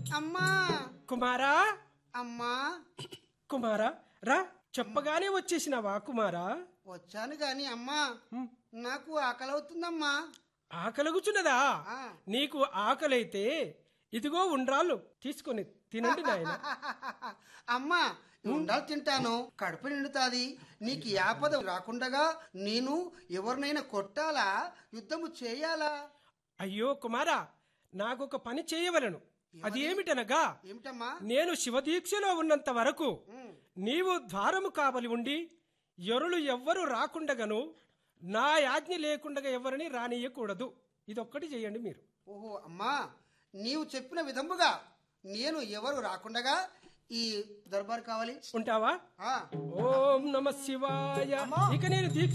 అమ్మా కుమారా అమ్మా కుమారా రా చెప్పగానే వచ్చేసినావా కుమారా వచ్చాను గాని అమ్మా హ్మ్. నాకు ఆకలి అవుతుందమ్మా ఆకలుగుచున్నదా ఆ. నీకు ఆకలైతే ఇదిగో ఉండ్రాళ్ళు తీసుకొని తినండి నాయన అమ్మా ఉండాలి తింటాను కడుపు నిండుతాది నీకు ఈ ఆపద రాకుండగా నేను ఎవరినైనా కొట్టాలా యుద్ధము చేయాలా అయ్యో కుమారా నాకొక పని చేయవలను అది ఏమిటనగా ఏమిటమ్మా నేను శివదీక్షలో ఉన్నంత వరకు ఉమ్, నీవు ద్వారము కావలి ఉండి ఎరులు ఎవ్వరు రాకుండగను నా యాజ్ఞ లేకుండగా ఎవరిని రానియకూడదు ఇదొక్కటి చేయండి మీరు ఓహో అమ్మా నీవు చెప్పిన విధముగా నేను ఎవరు రాకుండగా ఈ దర్బార్ కావాలి ఉంటావా ఆ ఓం నమ శివాయ ఇక నేను దీక్ష